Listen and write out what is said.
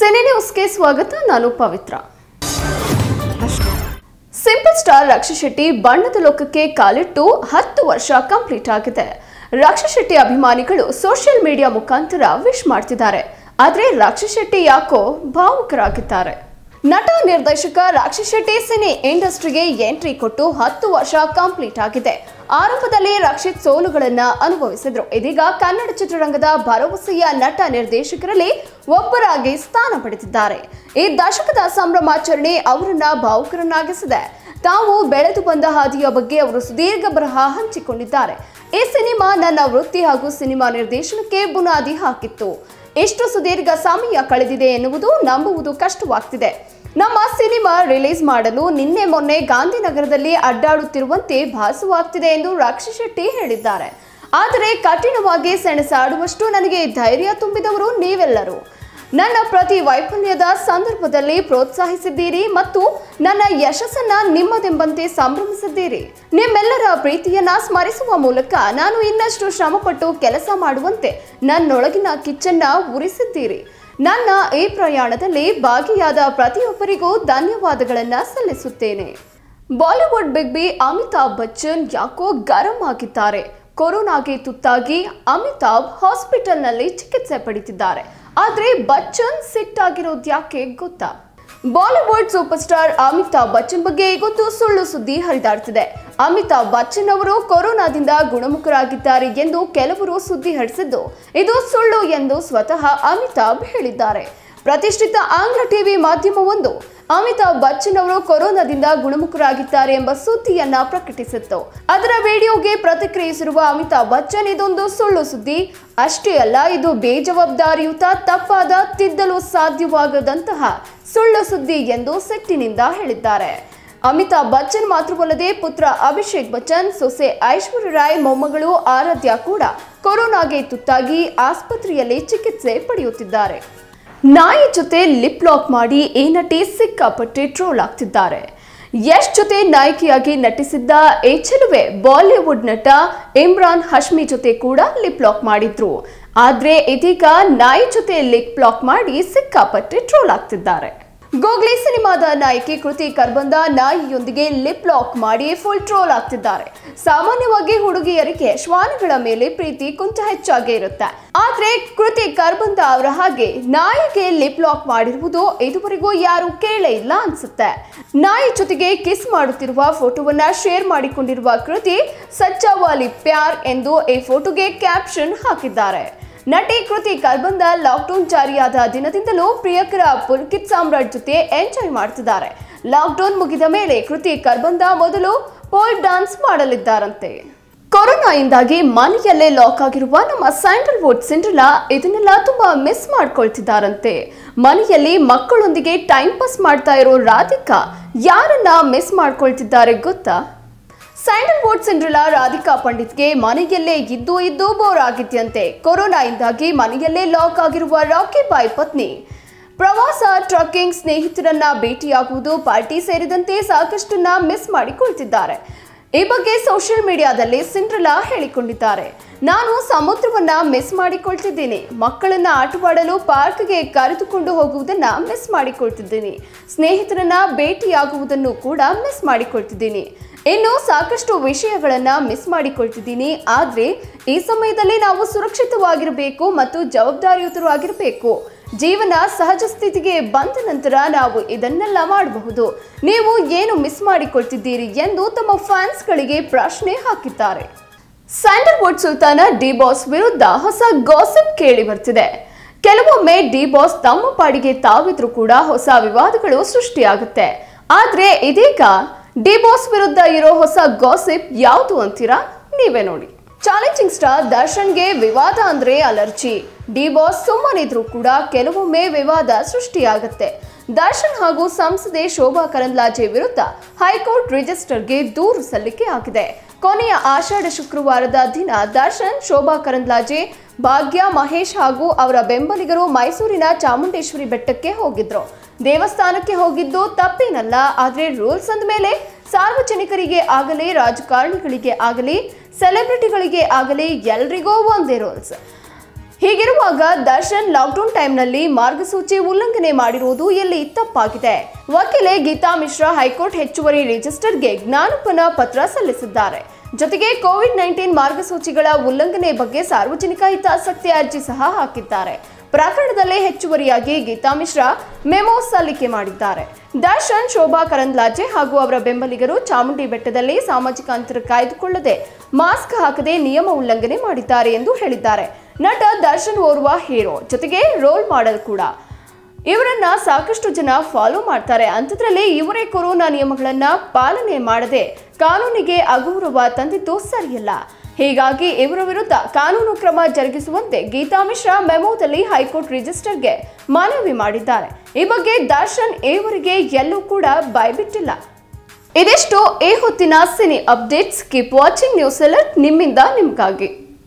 cine ನ್ಯೂಸ್ಗೆ ಸ್ವಾಗತ ನಾನು ಪವಿತ್ರ ಸಿಂಪಲ್ ಸ್ಟಾರ್ ರಕ್ಷಾ ಶೆಟ್ಟಿ ಬಣ್ಣದ ಲೋಕಕ್ಕೆ ಕಾಲಿಟ್ಟು ಹತ್ತು ವರ್ಷ ಕಂಪ್ಲೀಟ್ ಆಗಿದೆ ರಕ್ಷಾ ಶೆಟ್ಟಿ ಅಭಿಮಾನಿಗಳು ಸೋಷಿಯಲ್ ಮೀಡಿಯಾ ಮುಖಾಂತರ ವಿಶ್ ಮಾಡ್ತಿದ್ದಾರೆ ಆದ್ರೆ ರಕ್ಷಾ ಶೆಟ್ಟಿ ಯಾಕೋ ಭಾವುಕರಾಗಿದ್ದಾರೆ ನಟ ನಿರ್ದೇಶಕ ರಾಕ್ಷಿ ಶೆಟ್ಟಿ ಸಿನಿ ಇಂಡಸ್ಟ್ರಿಗೆ ಎಂಟ್ರಿ ಕೊಟ್ಟು ಹತ್ತು ವರ್ಷ ಕಂಪ್ಲೀಟ್ ಆಗಿದೆ ಆರಂಭದಲ್ಲಿ ರಕ್ಷಿತ್ ಸೋಲುಗಳನ್ನ ಅನುಭವಿಸಿದ್ರು ಇದೀಗ ಕನ್ನಡ ಚಿತ್ರರಂಗದ ಭರವಸೆಯ ನಟ ನಿರ್ದೇಶಕರಲ್ಲಿ ಒಬ್ಬರಾಗಿ ಸ್ಥಾನ ಪಡೆದಿದ್ದಾರೆ ಈ ದಶಕದ ಸಂಭ್ರಮಾಚರಣೆ ಅವರನ್ನ ಭಾವುಕರನ್ನಾಗಿಸಿದೆ ತಾವು ಬೆಳೆದು ಬಂದ ಹಾದಿಯ ಬಗ್ಗೆ ಅವರು ಸುದೀರ್ಘ ಬರಹ ಹಂಚಿಕೊಂಡಿದ್ದಾರೆ ಈ ಸಿನಿಮಾ ನನ್ನ ವೃತ್ತಿ ಹಾಗೂ ಸಿನಿಮಾ ನಿರ್ದೇಶನಕ್ಕೆ ಬುನಾದಿ ಹಾಕಿತ್ತು ಎಷ್ಟು ಸುದೀರ್ಘ ಸಮಯ ಕಳೆದಿದೆ ಎನ್ನುವುದು ನಂಬುವುದು ಕಷ್ಟವಾಗ್ತಿದೆ ನಮ್ಮ ಸಿನಿಮಾ ರಿಲೀಸ್ ಮಾಡಲು ನಿನ್ನೆ ಮೊನ್ನೆ ಗಾಂಧಿನಗರದಲ್ಲಿ ಅಡ್ಡಾಡುತ್ತಿರುವಂತೆ ಭಾಸವಾಗ್ತಿದೆ ಎಂದು ರಾಕ್ಷಿ ಶೆಟ್ಟಿ ಹೇಳಿದ್ದಾರೆ ಆದರೆ ಕಠಿಣವಾಗಿ ಸೆಣಸಾಡುವಷ್ಟು ನನಗೆ ಧೈರ್ಯ ತುಂಬಿದವರು ನೀವೆಲ್ಲರೂ ನನ್ನ ಪ್ರತಿ ವೈಫಲ್ಯದ ಸಂದರ್ಭದಲ್ಲಿ ಪ್ರೋತ್ಸಾಹಿಸಿದ್ದೀರಿ ಮತ್ತು ನನ್ನ ಯಶಸ್ಸನ್ನ ನಿಮ್ಮದೆಂಬಂತೆ ಸಂಭ್ರಮಿಸಿದ್ದೀರಿ ನಿಮ್ಮೆಲ್ಲರ ಪ್ರೀತಿಯನ್ನ ಸ್ಮರಿಸುವ ಮೂಲಕ ನಾನು ಇನ್ನಷ್ಟು ಶ್ರಮಪಟ್ಟು ಕೆಲಸ ಮಾಡುವಂತೆ ನನ್ನೊಳಗಿನ ಕಿಚ್ಚನ್ನ ಉರಿಸಿದ್ದೀರಿ ನನ್ನ ಈ ಪ್ರಯಾಣದಲ್ಲಿ ಭಾಗಿಯಾದ ಪ್ರತಿಯೊಬ್ಬರಿಗೂ ಧನ್ಯವಾದಗಳನ್ನ ಸಲ್ಲಿಸುತ್ತೇನೆ Bollywood big B Amitabh Bachchan ಯಾಕೋ ಗರಂ ಆಗಿದ್ದಾರೆ ಕೊರೋನಾಗೆ ತುತ್ತಾಗಿ ಅಮಿತಾಬ್ ಹಾಸ್ಪಿಟಲ್ನಲ್ಲಿ ಚಿಕಿತ್ಸೆ ಪಡಿತಿದ್ದಾರೆ ಆದ್ರೆ ಬಚ್ಚನ್ ಸಿಟ್ಟಾಗಿರೋದು ಯಾಕೆ ಗೊತ್ತಾ Bollywood superstar Amitabh Bachchan ಬಗ್ಗೆ ಈಗೊಂದು ಸುಳ್ಳು ಸುದ್ದಿ ಹರಿದಾಡ್ತಿದೆ ಅಮಿತಾಬ್ ಬಚ್ಚನ್ ಅವರು ಕೊರೋನಾದಿಂದ ಗುಣಮುಖರಾಗಿದ್ದಾರೆ ಎಂದು ಕೆಲವರು ಸುದ್ದಿ ಹರಿಸಿದ್ದು ಇದು ಸುಳ್ಳು ಎಂದು ಸ್ವತಃ ಅಮಿತಾಬ್ ಹೇಳಿದ್ದಾರೆ ಪ್ರತಿಷ್ಠಿತ ಆಂಗ್ಲ ಟಿವಿ ಮಾಧ್ಯಮವೊಂದು ಅಮಿತಾಬ್ ಬಚ್ಚನ್ ಅವರು ಕೊರೋನಾದಿಂದ ಗುಣಮುಖರಾಗಿದ್ದಾರೆ ಎಂಬ ಸುದ್ದಿಯನ್ನ ಪ್ರಕಟಿಸಿತ್ತು ಅದರ ವಿಡಿಯೋಗೆ ಪ್ರತಿಕ್ರಿಯಿಸಿರುವ ಅಮಿತಾಬ್ ಬಚ್ಚನ್ ಇದೊಂದು ಸುಳ್ಳು ಸುದ್ದಿ ಅಷ್ಟೇ ಅಲ್ಲ ಇದು ಬೇಜವಾಬ್ದಾರಿಯುತ ತಪ್ಪಾದ ತಿದ್ದಲು ಸಾಧ್ಯವಾಗದಂತಹ ಸುಳ್ಳು ಸುದ್ದಿ ಎಂದು ಸಿಟ್ಟಿನಿಂದ ಹೇಳಿದ್ದಾರೆ ಅಮಿತಾಬ್ ಬಚ್ಚನ್ ಮಾತ್ರವಲ್ಲದೆ ಪುತ್ರ ಅಭಿಷೇಕ್ ಬಚ್ಚನ್ ಸೊಸೆ ಐಶ್ವರ್ಯ ರಾಯ್ ಮೊಮ್ಮಗಳು ಆರಾಧ್ಯ ಕೂಡ ಕೊರೋನಾಗೆ ತುತ್ತಾಗಿ ಆಸ್ಪತ್ರೆಯಲ್ಲಿ ಚಿಕಿತ್ಸೆ ಪಡೆಯುತ್ತಿದ್ದಾರೆ ನಾಯಿ ಜೊತೆ ಲಿಪ್ ಲಾಕ್ ಮಾಡಿ ಈ ನಟಿ ಸಿಕ್ಕಾಪಟ್ಟೆ ಟ್ರೋಲ್ ಆಗ್ತಿದ್ದಾರೆ ಯಶ್ ಜೊತೆ ನಾಯಕಿಯಾಗಿ ನಟಿಸಿದ್ದ ಈ ಚೆಲುವೆ ಬಾಲಿವುಡ್ ನಟ ಇಮ್ರಾನ್ ಹಶ್ಮಿ ಜೊತೆ ಕೂಡ ಲಿಪ್ ಲಾಕ್ ಮಾಡಿದ್ರು ಆದ್ರೆ ಇದೀಗ ನಾಯಿ ಜೊತೆ ಲಿಪ್ ಲಾಕ್ ಮಾಡಿ ಸಿಕ್ಕಾಪಟ್ಟೆ ಟ್ರೋಲ್ ಆಗ್ತಿದ್ದಾರೆ ಗೋಗ್ಲಿ ಸಿನಿಮಾದ ನಾಯಕಿ ಕೃತಿ ಕರ್ಬಂದ ನಾಯಿಯೊಂದಿಗೆ ಲಿಪ್ ಲಾಕ್ ಮಾಡಿ ಫುಲ್ ಟ್ರೋಲ್ ಆಗ್ತಿದ್ದಾರೆ ಸಾಮಾನ್ಯವಾಗಿ ಹುಡುಗಿಯರಿಗೆ ಶ್ವಾನಗಳ ಮೇಲೆ ಪ್ರೀತಿ ಕೊಂಚ ಹೆಚ್ಚಾಗೇ ಇರುತ್ತೆ ಆದ್ರೆ ಕೃತಿ ಕರ್ಬಂದ ಅವರ ಹಾಗೆ ನಾಯಿಗೆ ಲಿಪ್ ಲಾಕ್ ಮಾಡಿರುವುದು ಇದುವರೆಗೂ ಯಾರು ಕೇಳೇ ಇಲ್ಲ ಅನ್ಸುತ್ತೆ ನಾಯಿ ಜೊತೆಗೆ ಕಿಸ್ ಮಾಡುತ್ತಿರುವ ಫೋಟೋವನ್ನ ಶೇರ್ ಮಾಡಿಕೊಂಡಿರುವ ಕೃತಿ ಸಚ್ಚಾವಾಲಿ ಪ್ಯಾರ್ ಎಂದು ಈ ಫೋಟೋಗೆ ಕ್ಯಾಪ್ಷನ್ ಹಾಕಿದ್ದಾರೆ ನಟಿ ಕೃತಿ ಕರ್ಬಂದ ಲಾಕ್ಡೌನ್ ಜಾರಿಯಾದ ದಿನದಿಂದಲೂ ಪ್ರಿಯಕರ ಪುಲ್ಕಿತ್ ಸಾಮ್ರಾಟ್ ಜೊತೆ ಎಂಜಾಯ್ ಮಾಡ್ತಿದ್ದಾರೆ ಲಾಕ್ಡೌನ್ ಮುಗಿದ ಮೇಲೆ ಕೃತಿ ಕರ್ಬಂದ ಮೊದಲು ಪೋಲ್ ಡಾನ್ಸ್ ಮಾಡಲಿದ್ದಾರಂತೆ ಕೊರೋನಾಯಿಂದಾಗಿ ಮನೆಯಲ್ಲೇ ಲಾಕ್ ಆಗಿರುವ ನಮ್ಮ ಸ್ಯಾಂಡಲ್ವುಡ್ ಸಿಂಡ್ರಲಾ ಇದನ್ನೆಲ್ಲ ತುಂಬಾ ಮಿಸ್ ಮಾಡ್ಕೊಳ್ತಿದ್ದಾರಂತೆ ಮನೆಯಲ್ಲಿ ಮಕ್ಕಳೊಂದಿಗೆ ಟೈಮ್ ಪಾಸ್ ಮಾಡ್ತಾ ಇರೋ ರಾಧಿಕಾ ಯಾರನ್ನ ಮಿಸ್ ಮಾಡ್ಕೊಳ್ತಿದ್ದಾರೆ ಗೊತ್ತಾ ಸ್ಯಾಂಡಲ್ವುಡ್ ಸಿಂಡ್ರಲಾ ರಾಧಿಕಾ ಪಂಡಿತ್ಗೆ ಮನೆಯಲ್ಲೇ ಇದ್ದು ಇದ್ದು ಬೋರ್ ಆಗಿದ್ಯಂತೆ ಕೊರೋನಾಯಿಂದಾಗಿ ಮನೆಯಲ್ಲೇ ಲಾಕ್ ಆಗಿರುವ ರಾಕಿ ಬಾಯ್ ಪತ್ನಿ ಪ್ರವಾಸ ಟ್ರಕ್ಕಿಂಗ್ ಸ್ನೇಹಿತರನ್ನ ಭೇಟಿಯಾಗುವುದು ಪಾರ್ಟಿ ಸೇರಿದಂತೆ ಸಾಕಷ್ಟನ್ನ ಮಿಸ್ ಮಾಡಿಕೊಳ್ತಿದ್ದಾರೆ ಈ ಬಗ್ಗೆ ಸೋಷಿಯಲ್ ಮೀಡಿಯಾದಲ್ಲಿ ಸಿಂಡ್ರಲಾ ಹೇಳಿಕೊಂಡಿದ್ದಾರೆ ನಾನು ಸಮುದ್ರವನ್ನ ಮಿಸ್ ಮಾಡಿಕೊಳ್ತಿದ್ದೀನಿ ಮಕ್ಕಳನ್ನ ಆಟವಾಡಲು ಪಾರ್ಕ್ಗೆ ಕರೆದುಕೊಂಡು ಹೋಗುವುದನ್ನ ಮಿಸ್ ಮಾಡಿಕೊಳ್ತಿದ್ದೀನಿ ಸ್ನೇಹಿತರನ್ನ ಭೇಟಿಯಾಗುವುದನ್ನು ಕೂಡ ಮಿಸ್ ಮಾಡಿಕೊಳ್ತಿದ್ದೀನಿ ಇನ್ನು ಸಾಕಷ್ಟು ವಿಷಯಗಳನ್ನ ಮಿಸ್ ಮಾಡಿಕೊಳ್ತಿದ್ದೀನಿ ಆದ್ರೆ ಈ ಸಮಯದಲ್ಲಿ ನಾವು ಸುರಕ್ಷಿತವಾಗಿರಬೇಕು ಮತ್ತು ಜವಾಬ್ದಾರಿಯುತರು ಆಗಿರಬೇಕು ಜೀವನ ಸಹಜ ಸ್ಥಿತಿಗೆ ಬಂದ ನಂತರ ನಾವು ಇದನ್ನೆಲ್ಲ ಮಾಡಬಹುದು ನೀವು ಏನು ಮಿಸ್ ಮಾಡಿಕೊಳ್ತಿದ್ದೀರಿ ಎಂದು ತಮ್ಮ ಫ್ಯಾನ್ಸ್ಗಳಿಗೆ ಪ್ರಶ್ನೆ ಹಾಕಿದ್ದಾರೆ ಸ್ಯಾಂಡಲ್ವುಡ್ ಸುಲ್ತಾನ ಡಿ ಬಾಸ್ ವಿರುದ್ಧ ಹೊಸ ಗಾಸಿಪ್ ಕೇಳಿ ಬರ್ತಿದೆ ಕೆಲವೊಮ್ಮೆ ಡಿ ಬಾಸ್ ತಮ್ಮ ಪಾಡಿಗೆ ತಾವಿದ್ರೂ ಕೂಡ ಹೊಸ ವಿವಾದಗಳು ಸೃಷ್ಟಿಯಾಗುತ್ತೆ ಆದ್ರೆ ಇದೀಗ ಡಿ ಬಾಸ್ ವಿರುದ್ಧ ಇರೋ ಹೊಸ ಗಾಸಿಪ್ ಯಾವುದು ಅಂತೀರಾ ನೀವೇ ನೋಡಿ ಚಾಲೆಂಜಿಂಗ್ ಸ್ಟಾರ್ ದರ್ಶನ್ಗೆ ವಿವಾದ ಅಂದ್ರೆ ಅಲರ್ಜಿ ಡಿ ಬಾಸ್ ಸುಮ್ಮನಿದ್ರು ಕೂಡ ಕೆಲವೊಮ್ಮೆ ವಿವಾದ ಸೃಷ್ಟಿಯಾಗುತ್ತೆ ದರ್ಶನ್ ಹಾಗೂ ಸಂಸದೆ ಶೋಭಾ ಕರಂದ್ಲಾಜೆ ವಿರುದ್ಧ ಹೈಕೋರ್ಟ್ ರಿಜಿಸ್ಟರ್ಗೆ ದೂರು ಸಲ್ಲಿಕೆ ಆಗಿದೆ ಕೊನೆಯ ಆಷಾಢ ಶುಕ್ರವಾರದ ದಿನ ದರ್ಶನ್ ಶೋಭಾ ಕರಂದ್ಲಾಜೆ ಭಾಗ್ಯ ಮಹೇಶ್ ಹಾಗೂ ಅವರ ಬೆಂಬಲಿಗರು ಮೈಸೂರಿನ ಚಾಮುಂಡೇಶ್ವರಿ ಬೆಟ್ಟಕ್ಕೆ ಹೋಗಿದ್ರು ದೇವಸ್ಥಾನಕ್ಕೆ ಹೋಗಿದ್ದು ತಪ್ಪೇನಲ್ಲ ಆದ್ರೆ ರೂಲ್ಸ್ ಅಂದಮೇಲೆ ಸಾರ್ವಜನಿಕರಿಗೆ ಆಗಲಿ ರಾಜಕಾರಣಿಗಳಿಗೆ ಆಗಲಿ ಸೆಲೆಬ್ರಿಟಿಗಳಿಗೆ ಆಗಲಿ ಎಲ್ರಿಗೂ ಒಂದೇ ರೂಲ್ಸ್ ಹೀಗಿರುವಾಗ ದರ್ಶನ್ ಲಾಕ್ಡೌನ್ ಟೈಮ್ನಲ್ಲಿ ಮಾರ್ಗಸೂಚಿ ಉಲ್ಲಂಘನೆ ಮಾಡಿರುವುದು ಎಲ್ಲಿ ತಪ್ಪಾಗಿದೆ ವಕೀಲೆ ಗೀತಾ ಮಿಶ್ರಾ ಹೈಕೋರ್ಟ್ ಹೆಚ್ಚುವರಿ ರಿಜಿಸ್ಟರ್ಗೆ ಜ್ಞಾನಪನ ಪತ್ರ ಸಲ್ಲಿಸಿದ್ದಾರೆ ಜೊತೆಗೆ ಕೋವಿಡ್ ನೈನ್ಟೀನ್ ಮಾರ್ಗಸೂಚಿಗಳ ಉಲ್ಲಂಘನೆ ಬಗ್ಗೆ ಸಾರ್ವಜನಿಕ ಹಿತಾಸಕ್ತಿ ಅರ್ಜಿ ಸಹ ಹಾಕಿದ್ದಾರೆ ಪ್ರಕರಣದಲ್ಲೇ ಹೆಚ್ಚುವರಿಯಾಗಿ ಗೀತಾ ಮಿಶ್ರಾ ಮೆಮೋ ಸಲ್ಲಿಕೆ ಮಾಡಿದ್ದಾರೆ ದರ್ಶನ್ ಶೋಭಾ ಕರಂದ್ಲಾಜೆ ಹಾಗೂ ಅವರ ಬೆಂಬಲಿಗರು ಚಾಮುಂಡಿ ಬೆಟ್ಟದಲ್ಲಿ ಸಾಮಾಜಿಕ ಅಂತರ ಕಾಯ್ದುಕೊಳ್ಳದೆ ಮಾಸ್ಕ್ ಹಾಕದೆ ನಿಯಮ ಉಲ್ಲಂಘನೆ ಮಾಡಿದ್ದಾರೆ ಎಂದು ಹೇಳಿದ್ದಾರೆ ನಟ ದರ್ಶನ್ ಓರ್ವ ಹೀರೋ ಜೊತೆಗೆ ರೋಲ್ ಮಾಡೆಲ್ ಕೂಡ ಇವರನ್ನ ಸಾಕಷ್ಟು ಜನ ಫಾಲೋ ಮಾಡ್ತಾರೆ ಅಂಥದ್ರಲ್ಲಿ ಇವರೇ ಕೊರೋನಾ ನಿಯಮಗಳನ್ನ ಪಾಲನೆ ಮಾಡದೆ ಕಾನೂನಿಗೆ ಅಗೌರವ ತಂದಿದ್ದು ಸರಿಯಲ್ಲ ಹೀಗಾಗಿ ಇವರ ವಿರುದ್ಧ ಕಾನೂನು ಕ್ರಮ ಜರುಗಿಸುವಂತೆ ಗೀತಾ ಮಿಶ್ರಾ ಮೆಮೋದಲ್ಲಿ ಹೈಕೋರ್ಟ್ ರಿಜಿಸ್ಟರ್ಗೆ ಮನವಿ ಮಾಡಿದ್ದಾರೆ ಈ ಬಗ್ಗೆ ದರ್ಶನ್ ಈವರೆಗೆ ಎಲ್ಲೂ ಕೂಡ ಬಾಯ್ಬಿಟ್ಟಿಲ್ಲ ಇದಿಷ್ಟು ಈ ಹೊತ್ತಿನ cine updates keep watching news alert ನಿಮ್ಮಿಂದ ನಿಮ್ಗಾಗಿ